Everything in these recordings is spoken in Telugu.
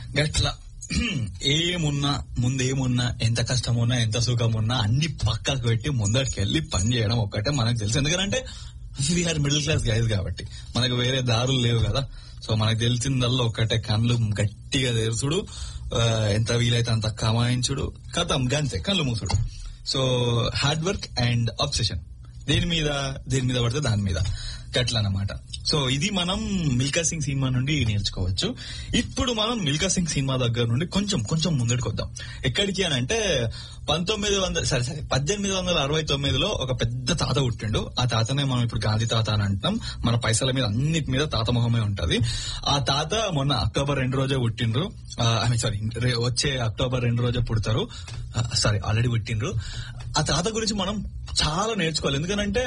గట్లా ఏమున్నా ముందేమున్నా ఎంత కష్టం ఉన్నా ఎంత సుఖం ఉన్నా అన్ని పక్కకు పెట్టి ముందరికి వెళ్ళి పని చేయడం ఒక్కటే మనకు తెలుసు ఎందుకంటే వీఆర్ మిడిల్ క్లాస్ గైజ్ కాబట్టి మనకు వేరే దారులు లేవు కదా సో మనకు తెలిసిందల్లా ఒక్కటే కళ్ళు గట్టిగా తెరుచుడు ఆ, ఎంత వీలైతే అంత కమాయించుడు కథం గంతే కళ్ళు మూసుడు so hard work and obsession దేని మీద దేని మీద పడితే దాని మీద గట్ల అన్నమాట సో ఇది మనం మిల్కా సింగ్ సినిమా నుండి నేర్చుకోవచ్చు ఇప్పుడు మనం మిల్కా సింగ్ సినిమా దగ్గర నుండి కొంచెం కొంచెం ముందడికి వద్దాం ఎక్కడికి అని అంటే పంతొమ్మిది వందల సరే సరే పద్దెనిమిది వందల అరవై తొమ్మిదిలో ఒక పెద్ద తాత పుట్టిండు ఆ తాతనే మనం ఇప్పుడు గాంధీ తాత అని అంటున్నాం మన పైసల మీద అన్నిటి మీద తాత మొహమే ఉంటది ఆ తాత మొన్న అక్టోబర్ రెండు రోజే పుట్టిండ్రు ఐ మీన్ సారీ వచ్చే అక్టోబర్ రెండు రోజే పుడతారు సారీ ఆల్రెడీ పుట్టిండ్రు ఆ తాత గురించి మనం చాలా నేర్చుకోవాలి ఎందుకంటే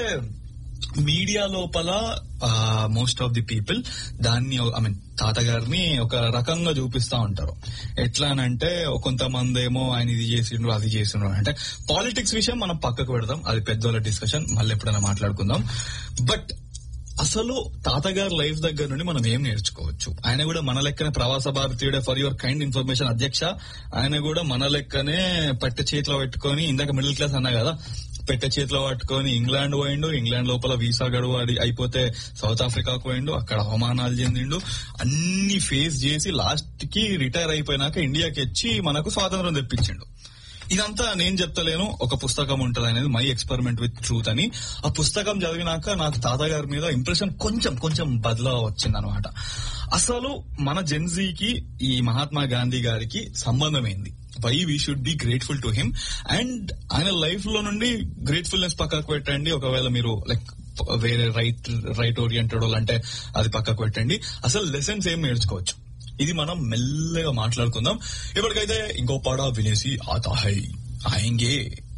మీడియా లోపల మోస్ట్ ఆఫ్ ది పీపుల్ దాన్ని ఐ మీన్ తాతగారిని ఒక రకంగా చూపిస్తా ఉంటారు ఎట్లా అంటే కొంతమంది ఏమో ఆయన ఇది చేసిండ్రు అది చేసిండ్రు అని. అంటే పాలిటిక్స్ విషయం మనం పక్కకు పెడదాం అది పెద్దోళ్ళ డిస్కషన్ మళ్ళీ ఎప్పుడైనా మాట్లాడుకుందాం బట్ అసలు తాతగారి లైఫ్ దగ్గర నుండి మనం ఏం నేర్చుకోవచ్చు ఆయన కూడా మన లెక్కనే ప్రవాస భారతీయుడే ఫర్ యువర్ కైండ్ ఇన్ఫర్మేషన్ అధ్యక్ష ఆయన కూడా మన లెక్కనే పట్టె చేతిలో పెట్టుకొని ఇందాక మిడిల్ క్లాస్ అన్నా కదా పెట్టె చేతిలో పట్టుకొని ఇంగ్లాండ్ పోయిండు ఇంగ్లాండ్ లోపల వీసా గడువు అది అయిపోతే సౌత్ ఆఫ్రికాకు పోయిండు అక్కడ అవమానాలు చెందిండు అన్ని ఫేస్ చేసి లాస్ట్ కి రిటైర్ అయిపోయినాక ఇండియాకి వచ్చి మనకు స్వాతంత్రం తెప్పించిండు ఇదంతా నేను చెప్తలేను ఒక పుస్తకం ఉంటది అనేది మై ఎక్స్పెరిమెంట్ విత్ ట్రూత్ అని ఆ పుస్తకం చదివినాక నాకు తాతగారి మీద ఇంప్రెషన్ కొంచెం కొంచెం బదిలా వచ్చింది అనమాట అసలు మన జెన్జీకి ఈ మహాత్మా గాంధీ గారికి సంబంధం ఏంది why we should be grateful to him and ఆయన లైఫ్ లో నుండి గ్రేట్ఫుల్నెస్ పక్కకు పెట్టండి ఒకవేళ మీరు లైక్ వేరే రైట్ రైట్ ఓరియంటెడ్ అంటే అది పక్కకు పెట్టండి అసలు లెసన్స్ ఏం నేర్చుకోవచ్చు ఇది మనం మెల్లగా మాట్లాడుకుందాం ఇప్పటికైతే ఇంకో పాట వినేసి ఆతా హై ఆయంగే